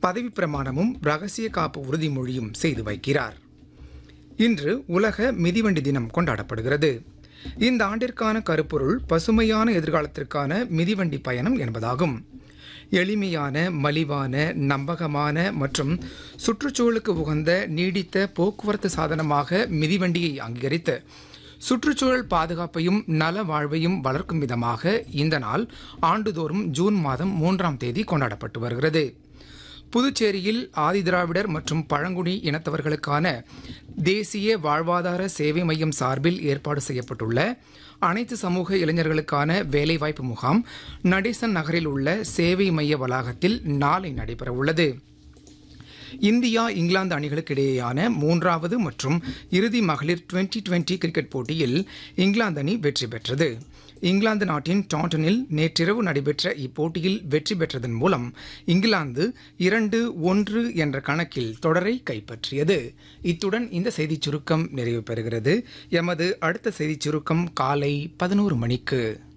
பதவிப் பிரமாணமும் ரகசிய காப்பு உறுதிமொழியும் செய்து வைக்கிறார் இன்று உலக மிதிவண்டி தினம் கொண்டாடப்படுகிறது இந்த ஆண்டிற்கான கருப்பொருள் பசுமையான எதிர்காலத்திற்கான மிதிவண்டி பயணம் என்பதாகும் எளிமையான மலிவான நம்பகமான மற்றும் சுற்றுச்சூழலுக்கு உகந்த நீடித்த போக்குவரத்து சாதனமாக மிதிவண்டியை அங்கீகரித்து சுற்றுச்சூழல் பாதுகாப்பையும் நல வாழ்வையும் வளர்க்கும் விதமாக இந்த நாள் ஆண்டுதோறும் ஜூன் மாதம் மூன்றாம் தேதி கொண்டாடப்பட்டு வருகிறது புதுச்சேரியில் ஆதிதிராவிடர் மற்றும் பழங்குடி இனத்தவர்களுக்கான தேசிய வாழ்வாதார சேவை மையம் சார்பில் ஏற்பாடு செய்யப்பட்டுள்ள அனைத்து சமூக இளைஞர்களுக்கான வேலைவாய்ப்பு முகாம் நடேசன் நகரில் உள்ள சேவை மைய வளாகத்தில் நாளை நடைபெறவுள்ளது இந்தியா இங்கிலாந்து அணிகளுக்கு இடையேயான மூன்றாவது மற்றும் இறுதி மகளிர் டுவெண்டி டுவெண்டி கிரிக்கெட் போட்டியில் இங்கிலாந்து அணி வெற்றி பெற்றது இங்கிலாந்து நாட்டின் டாண்டனில் நேற்றிரவு நடைபெற்ற இப்போட்டியில் வெற்றி பெற்றதன் மூலம் இங்கிலாந்து இரண்டு ஒன்று என்ற கணக்கில் தொடரை கைப்பற்றியது இத்துடன் இந்த செய்திச் சுருக்கம் நிறைவு பெறுகிறது எமது அடுத்த செய்திச் சுருக்கம் காலை பதினோரு மணிக்கு